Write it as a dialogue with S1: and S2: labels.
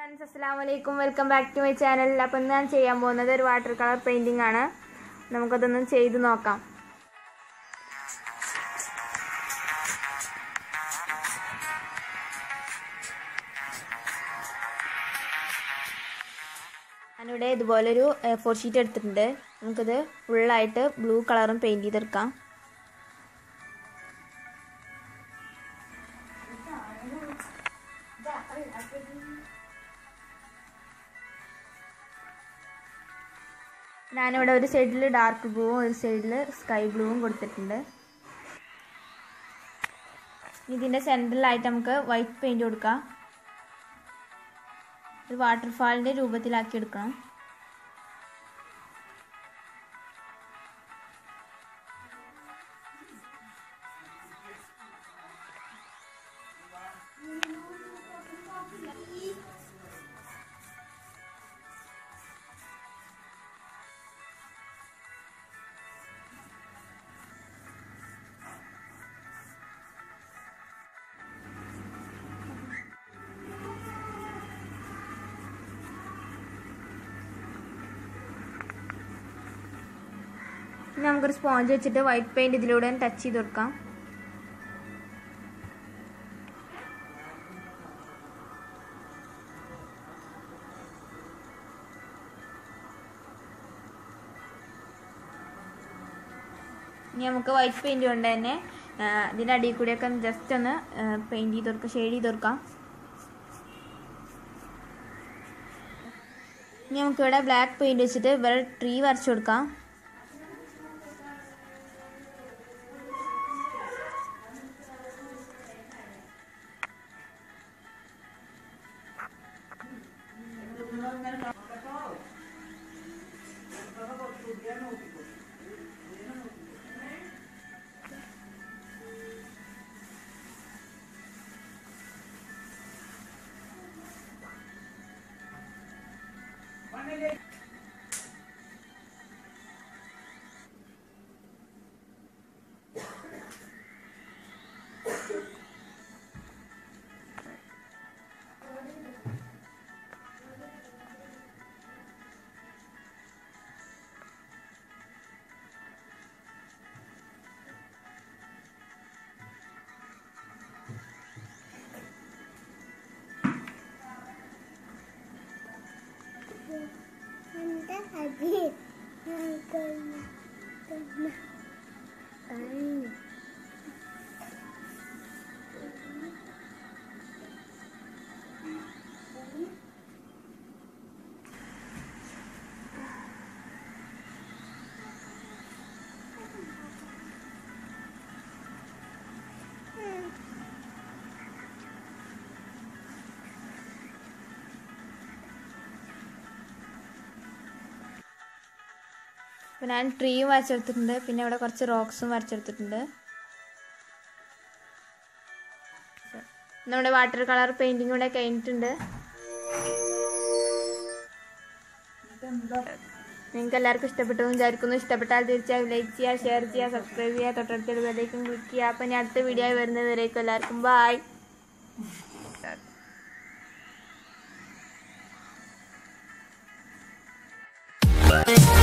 S1: Friends അസ്സാം വലൈക്കും welcome back to my channel അപ്പം ഇന്ന് ഞാൻ ചെയ്യാൻ പോകുന്നത് ഒരു വാട്ടർ കളർ പെയിൻറ്റിംഗ് ആണ് നമുക്കതൊന്ന് ചെയ്ത് നോക്കാം ഞാനിവിടെ ഇതുപോലൊരു ഫോർ ഷീറ്റ് എടുത്തിട്ടുണ്ട് നമുക്കിത് ഫുള്ളായിട്ട് ബ്ലൂ കളറും പെയിൻറ്റ് ചെയ്തെടുക്കാം ഞാനിവിടെ ഒരു സൈഡിൽ ഡാർക്ക് ബ്ലൂവും ഒരു സൈഡിൽ സ്കൈ ബ്ലൂവും കൊടുത്തിട്ടുണ്ട് ഇതിൻ്റെ സെൻറ്ററിലായിട്ട് നമുക്ക് വൈറ്റ് പെയിൻറ് കൊടുക്കാം ഒരു വാട്ടർഫാളിൻ്റെ രൂപത്തിലാക്കി എടുക്കണം ഇനി നമുക്കൊരു സ്പോഞ്ച് വെച്ചിട്ട് വൈറ്റ് പെയിൻറ് ഇതിലൂടെ ടച്ച് ചെയ്ത് കൊടുക്കാം ഇനി നമുക്ക് വൈറ്റ് പെയിൻറ് കൊണ്ട് തന്നെ ഇതിൻ്റെ അടിയിൽ കൂടിയൊക്കെ ജസ്റ്റ് ഒന്ന് പെയിൻറ് ചെയ്ത് കൊടുക്കാം ഷെയ്ഡ് ചെയ്ത് കൊടുക്കാം ഇനി നമുക്കിവിടെ ബ്ലാക്ക് പെയിൻറ് വെച്ചിട്ട് ഇവിടെ ട്രീ വരച്ചു കൊടുക്കാം
S2: Anda habis. Kena. Kena. Kena.
S1: അപ്പോൾ ഞാൻ ട്രീയും വരച്ചെടുത്തിട്ടുണ്ട് പിന്നെ ഇവിടെ കുറച്ച് റോക്സും വരച്ചെടുത്തിട്ടുണ്ട് നമ്മുടെ വാട്ടർ കളർ പെയിൻറ്റിങ് കൂടെ കഴിഞ്ഞിട്ടുണ്ട് നിങ്ങൾക്ക് എല്ലാവർക്കും ഇഷ്ടപ്പെട്ടു എന്ന് വിചാരിക്കുന്നു ഇഷ്ടപ്പെട്ടാൽ തീർച്ചയായും ലൈക്ക് ചെയ്യുക ഷെയർ ചെയ്യുക സബ്സ്ക്രൈബ് ചെയ്യുക തൊട്ടടുത്തൊരു ബെല്ലേക്കും ക്ലിക്ക് ചെയ്യുക അപ്പം ഞാൻ അടുത്ത വീഡിയോ ആയി വരുന്നത് വരേക്കും എല്ലാവർക്കും ബായ്
S2: Bye.